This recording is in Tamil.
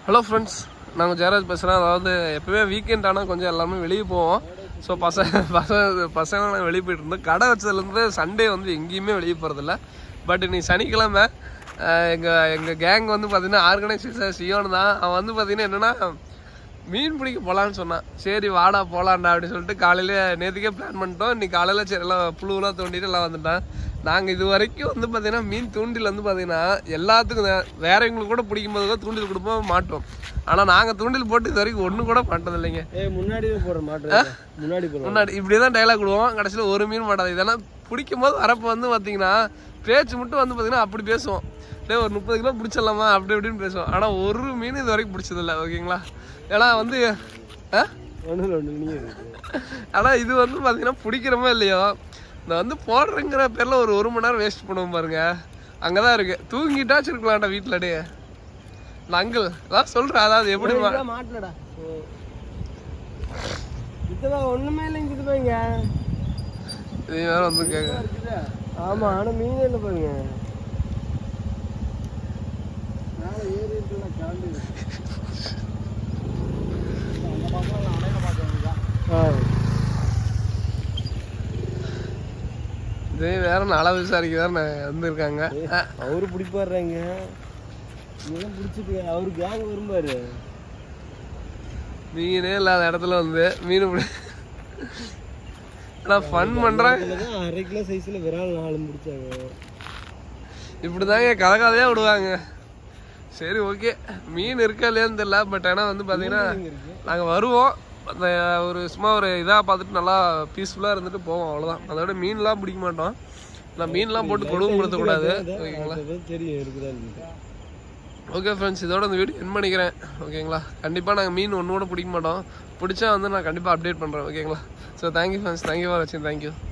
ஹலோ ஃப்ரெண்ட்ஸ் நாங்கள் ஜெயராஜ் பேசுகிறேன் அதாவது எப்போவே வீக்கெண்ட் ஆனால் கொஞ்சம் எல்லாமே வெளியே போவோம் ஸோ பசங்க பசங்க பசங்க நாங்கள் வெளியே போயிட்டு இருந்தோம் கடை வச்சதுலேருந்து சண்டே வந்து எங்கேயுமே வெளியே போகிறதில்ல பட் நீ சனிக்கிழமை எங்கள் எங்கள் கேங் வந்து பார்த்தீங்கன்னா ஆர்கனைசேஷன் சியோன் தான் அவன் வந்து பார்த்தீங்கன்னா என்னென்னா மீன் பிடிக்க போகலான்னு சொன்னான் சரி வாடா போகலான்டா அப்படின்னு சொல்லிட்டு காலையில நேற்றுக்கே பிளான் பண்ணிட்டோம் இன்னைக்கு காலையில் சரி எல்லாம் புழுவெல்லாம் தோண்டிட்டு எல்லாம் வந்துட்டான் நாங்கள் இது வரைக்கும் வந்து பார்த்தீங்கன்னா மீன் தூண்டில் வந்து பார்த்தீங்கன்னா எல்லாத்துக்கும் தான். வேற எங்களுக்கு கூட பிடிக்கும் போது கூட தூண்டில் கொடுப்போம் மாட்டோம் ஆனால் நாங்கள் தூண்டில் போட்டு இது வரைக்கும் ஒன்று கூட மாட்டது இல்லைங்க ஏய் முன்னாடியே போடுற மாட்டு முன்னாடி போடுற முன்னாடி இப்படி தான் டைலாக் விடுவோம் கடைசியில் ஒரு மீன் மாட்டாது இதெல்லாம் பிடிக்கும் போது வரப்போ வந்து பார்த்தீங்கன்னா பேச்சு மட்டும் வந்து பார்த்தீங்கன்னா அப்படி பேசுவோம் டேய் ஒரு முப்பது கிலோ பிடிச்சிடலாமா அப்படி இப்படின்னு பேசுவோம் ஆனால் ஒரு மீன் இது வரைக்கும் பிடிச்சதில்ல ஓகேங்களா ஏன்னா வந்து ஆ ஒன்றும் ஒன்று நீங்க இருக்கு ஆனால் இது வந்து பார்த்தீங்கன்னா பிடிக்கிறோமோ இல்லையோ இந்த வந்து போடுறங்கிற பேரில் ஒரு ஒரு மணி நேரம் வேஸ்ட் பண்ணுவோம் பாருங்க அங்கே தான் இருக்கு தூங்கிட்டாச்சும் இருக்கலாம்டா வீட்டில் டே அங்கிள் அதான் சொல்கிறேன் அதாவது எப்படி மா- இதெல்லாம் மாட்டலடா இதுதான் ஒண்ணுமே இல்லைங்க இது பாருங்க இது வேற வந்து கேட்க ஆமா ஆனா மீனே இல்லை பாருங்க மேலே ஏறி இருக்குல்ல காண்டு ஆ இது வேற நல விசாரிக்க தான் வந்திருக்காங்க ஆ, அவரு பிடிப்பாடுறாங்க இதெல்லாம் பிடிச்சிட்டு அவரு கேங் வரும்பாரு மீனே இல்லாத இடத்துல வந்து மீன் பிடி ஆனால் ஃபன் பண்ணுறேன் இதுலதான் அரை கிலோ சைஸ்ல விரால் நாலு முடிச்சாங்க இப்படி தாங்க கதை கதையாக விடுவாங்க சரி ஓகே மீன் இருக்கா இல்லையான்னு தெரியல பட் ஆனால் வந்து பார்த்தீங்கன்னா இங்க இருக்கு நாங்கள் வருவோம் அந்த ஒரு சும்மா ஒரு இதாக பார்த்துட்டு நல்லா பீஸ்ஃபுல்லாக இருந்துட்டு போவோம் அவ்வளோதான் அதோட மீன்லாம் பிடிக்க மாட்டோம் நான் மீன்லாம் போட்டு கொடுமைப்படுத்தக்கூடாது ஓகேங்களா அதான் தெரியும் இருக்குதான்னு ஓகே ஃப்ரெண்ட்ஸ் இதோட இந்த வீடியோ என் பண்ணிக்கிறேன் ஓகேங்களா கண்டிப்பாக நாங்கள் மீன் ஒன்று கூட பிடிக்க மாட்டோம் பிடிச்சா வந்து நான் கண்டிப்பாக அப்டேட் பண்ணுறேன் ஓகேங்களா so thank you friends thank you for வாட்சிங் தேங்க்யூ